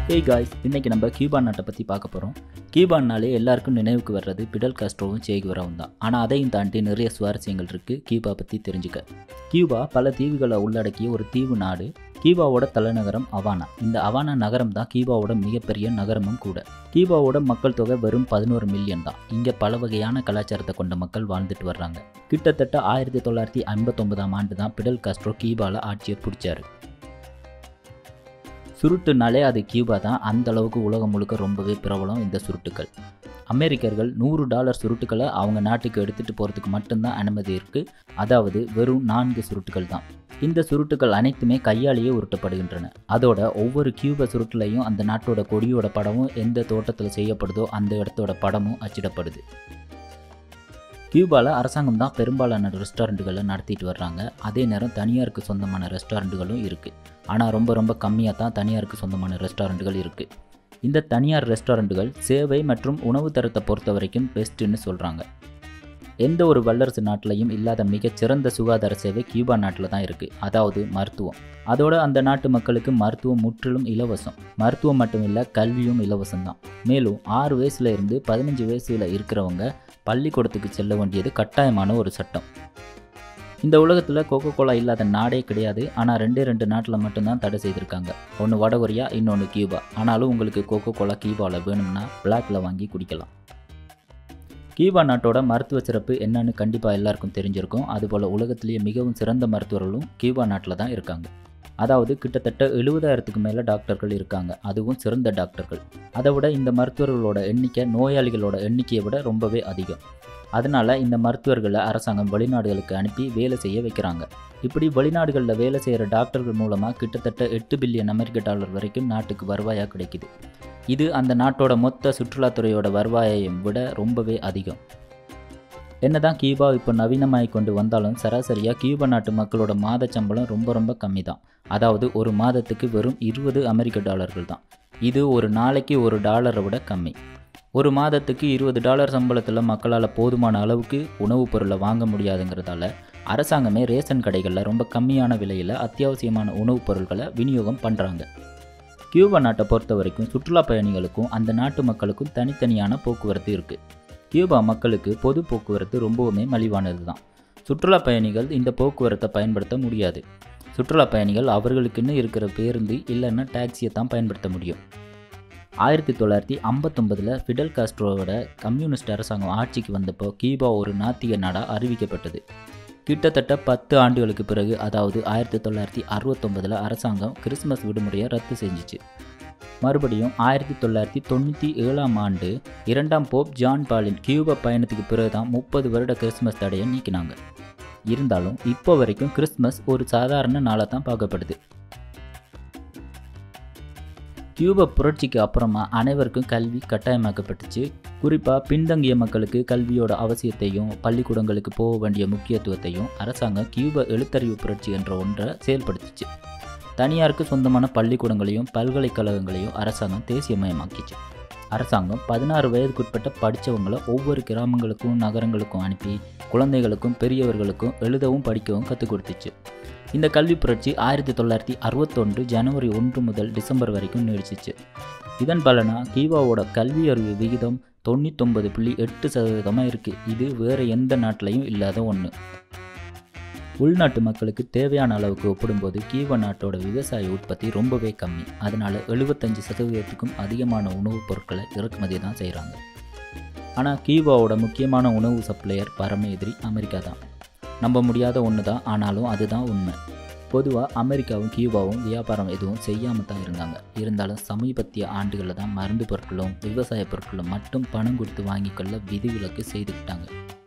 hey guys இன்னைக்கு நம்ம Cuba நாட்டை பற்றி பார்க்க போகிறோம் கியூபான்னாலே எல்லாருக்கும் நினைவுக்கு வர்றது பிடல் காஸ்ட்ரோவும் சேகுவராவும் தான் ஆனால் அதையும் தாண்டி நிறைய சுவாரஸ்யங்கள் இருக்குது கியூபா பற்றி தெரிஞ்சுக்க கியூபா பல தீவுகளை உள்ளடக்கிய ஒரு தீவு நாடு கியூபாவோட தலைநகரம் அவானா இந்த அவானா நகரம் தான் கியூபாவோட மிகப்பெரிய நகரமும் கூட கியூபாவோட மக்கள் தொகை வெறும் பதினோரு மில்லியன் தான் இங்கே பல வகையான கலாச்சாரத்தை கொண்ட மக்கள் வாழ்ந்துட்டு வர்றாங்க கிட்டத்தட்ட ஆயிரத்தி தொள்ளாயிரத்தி ஐம்பத்தொன்பதாம் ஆண்டு தான் பிடல் காஸ்ட்ரோ கியூபாவில் ஆட்சியை பிடிச்சாரு சுருட்டுனாலே அது கியூபா தான் அந்த அளவுக்கு உலகம் முழுக்க ரொம்பவே பிரபலம் இந்த சுருட்டுகள் அமெரிக்கர்கள் நூறு டாலர் சுருட்டுகளை அவங்க நாட்டுக்கு எடுத்துகிட்டு போகிறதுக்கு மட்டும்தான் அனுமதி இருக்குது அதாவது வெறும் நான்கு சுருட்டுகள் தான் இந்த சுருட்டுகள் அனைத்துமே கையாலேயே உருட்டப்படுகின்றன அதோட ஒவ்வொரு கியூப சுருட்டுலையும் அந்த நாட்டோட கொடியோட படமும் எந்த தோட்டத்தில் செய்யப்படுதோ அந்த இடத்தோட படமும் அச்சிடப்படுது கியூபாவில் அரசாங்கம் தான் பெரும்பாலான ரெஸ்டாரண்ட்டுகளை நடத்திட்டு வர்றாங்க அதே நேரம் தனியாருக்கு சொந்தமான ரெஸ்டாரண்ட்டுகளும் இருக்குது ஆனால் ரொம்ப ரொம்ப கம்மியாக தான் தனியாருக்கு சொந்தமான ரெஸ்டாரண்ட்டுகள் இருக்குது இந்த தனியார் ரெஸ்டாரண்ட்டுகள் சேவை மற்றும் உணவு தரத்தை பொறுத்த வரைக்கும் பெஸ்ட்டுன்னு சொல்கிறாங்க எந்த ஒரு வல்லரசு நாட்டிலையும் இல்லாத மிகச்சிறந்த சுகாதார சேவை கியூபா நாட்டில் தான் இருக்குது அதாவது மருத்துவம் அதோட அந்த நாட்டு மக்களுக்கு மருத்துவம் முற்றிலும் இலவசம் மருத்துவம் மட்டும் இல்லை கல்வியும் இலவசம் தான் மேலும் ஆறு வயசுல இருந்து பதினஞ்சு வயசுல இருக்கிறவங்க பள்ளிக்கூடத்துக்கு செல்ல வேண்டியது கட்டாயமான ஒரு சட்டம் இந்த உலகத்தில் கோகோ கோலா இல்லாத நாடே கிடையாது ஆனால் ரெண்டே ரெண்டு நாட்டில் மட்டும்தான் தடை செய்திருக்காங்க ஒன்று வடகொரியா இன்னொன்று கியூபா ஆனாலும் உங்களுக்கு கோகோ கோலா கியூபாவில் வேணும்னா பிளாக்ல வாங்கி குடிக்கலாம் கியூபா நாட்டோட மருத்துவ சிறப்பு என்னன்னு கண்டிப்பாக எல்லாருக்கும் தெரிஞ்சிருக்கும் அதுபோல் உலகத்திலேயே மிகவும் சிறந்த மருத்துவர்களும் கியூபா நாட்டில் தான் இருக்காங்க அதாவது கிட்டத்தட்ட எழுபதாயிரத்துக்கு மேலே டாக்டர்கள் இருக்காங்க அதுவும் சிறந்த டாக்டர்கள் அதை விட இந்த மருத்துவர்களோட எண்ணிக்கை நோயாளிகளோட எண்ணிக்கையை விட ரொம்பவே அதிகம் அதனால் இந்த மருத்துவர்களை அரசாங்கம் வெளிநாடுகளுக்கு அனுப்பி வேலை செய்ய வைக்கிறாங்க இப்படி வெளிநாடுகளில் வேலை செய்கிற டாக்டர்கள் மூலமாக கிட்டத்தட்ட எட்டு பில்லியன் அமெரிக்க டாலர் வரைக்கும் நாட்டுக்கு வருவாயாக கிடைக்குது இது அந்த நாட்டோட மொத்த சுற்றுலாத்துறையோட வருவாயையும் விட ரொம்பவே அதிகம் என்னதான் கியூபா இப்போ நவீனமாகி கொண்டு வந்தாலும் சராசரியாக கியூபா நாட்டு மக்களோட மாத சம்பளம் ரொம்ப ரொம்ப கம்மி தான் அதாவது ஒரு மாதத்துக்கு வெறும் இருபது அமெரிக்க டாலர்கள் தான் இது ஒரு நாளைக்கு ஒரு டாலரை விட கம்மி ஒரு மாதத்துக்கு இருபது டாலர் சம்பளத்தில் மக்களால் போதுமான அளவுக்கு உணவுப் பொருளை வாங்க முடியாதுங்கிறதால அரசாங்கமே ரேஷன் கடைகளில் ரொம்ப கம்மியான விலையில் அத்தியாவசியமான உணவுப் பொருட்களை விநியோகம் பண்ணுறாங்க கியூபா நாட்டை பொறுத்த வரைக்கும் சுற்றுலா பயணிகளுக்கும் அந்த நாட்டு மக்களுக்கும் தனித்தனியான போக்குவரத்து இருக்குது கியூபா மக்களுக்கு பொது போக்குவரத்து ரொம்பவுமே மலிவானது தான் சுற்றுலா பயணிகள் இந்த போக்குவரத்தை பயன்படுத்த முடியாது சுற்றுலா பயணிகள் அவர்களுக்குன்னு இருக்கிற பேருந்து இல்லைன்னா டாக்ஸியை தான் பயன்படுத்த முடியும் ஆயிரத்தி தொள்ளாயிரத்தி ஐம்பத்தொம்பதில் ஃபிடல் காஸ்ட்ரோவோட கம்யூனிஸ்ட் அரசாங்கம் ஆட்சிக்கு வந்தப்போ கியூபா ஒரு நாத்திக நாடாக அறிவிக்கப்பட்டது கிட்டத்தட்ட பத்து ஆண்டுகளுக்கு பிறகு அதாவது ஆயிரத்தி தொள்ளாயிரத்தி அறுபத்தொம்பதில் அரசாங்கம் கிறிஸ்மஸ் விடுமுறையை ரத்து செஞ்சுச்சு மறுபடியும் ஆயிரத்தி தொள்ளாயிரத்தி தொண்ணூற்றி ஏழாம் ஆண்டு இரண்டாம் போப் ஜான் பாலின் கியூபா பயணத்துக்கு பிறகு தான் முப்பது வருட கிறிஸ்மஸ் தடையை நீக்கினாங்க இருந்தாலும் இப்போ வரைக்கும் கிறிஸ்மஸ் ஒரு சாதாரண நாளாக தான் பார்க்கப்படுது கியூபா புரட்சிக்கு அப்புறமா அனைவருக்கும் கல்வி கட்டாயமாக்கப்பட்டுச்சு குறிப்பாக பின்தங்கிய மக்களுக்கு கல்வியோட அவசியத்தையும் பள்ளிக்கூடங்களுக்கு போக வேண்டிய முக்கியத்துவத்தையும் அரசாங்கம் கியூபா எழுத்தறிவு புரட்சி என்ற ஒன்றை செயல்படுத்துச்சு தனியாருக்கு சொந்தமான பள்ளிக்கூடங்களையும் பல்கலைக்கழகங்களையும் அரசாங்கம் தேசியமயமாக்கிச்சு அரசாங்கம் பதினாறு வயதுக்குட்பட்ட படித்தவங்களை ஒவ்வொரு கிராமங்களுக்கும் நகரங்களுக்கும் அனுப்பி குழந்தைகளுக்கும் பெரியவர்களுக்கும் எழுதவும் படிக்கவும் கற்றுக் கொடுத்துச்சு இந்த கல்வி புரட்சி ஆயிரத்தி தொள்ளாயிரத்தி அறுபத்தொன்று ஜனவரி ஒன்று முதல் டிசம்பர் வரைக்கும் நீடிச்சிச்சு இதன் பலனாக கீவாவோட கல்வி அறிவு விகிதம் தொண்ணூத்தொம்பது புள்ளி எட்டு சதவீதமாக இருக்குது இது வேறு எந்த நாட்டிலையும் இல்லாத ஒன்று உள்நாட்டு மக்களுக்கு தேவையான அளவுக்கு ஒப்பிடும்போது கீவா நாட்டோட விவசாய உற்பத்தி ரொம்பவே கம்மி அதனால் எழுபத்தஞ்சு சதவீதத்துக்கும் அதிகமான உணவுப் பொருட்களை இறக்குமதி தான் செய்கிறாங்க ஆனால் கீவாவோட முக்கியமான உணவு சப்ளையர் பரம எதிரி அமெரிக்கா தான் நம்ப முடியாத ஒன்று தான் ஆனாலும் அதுதான் உண்மை பொதுவாக அமெரிக்காவும் கியூபாவும் வியாபாரம் எதுவும் செய்யாமல் தான் இருந்தாங்க இருந்தாலும் சமீபத்திய ஆண்டுகளில் தான் மருந்து பொருட்களும் விவசாய பொருட்களும் மட்டும் பணம் கொடுத்து வாங்கிக்கொள்ள விதிவிலக்கு செய்துக்கிட்டாங்க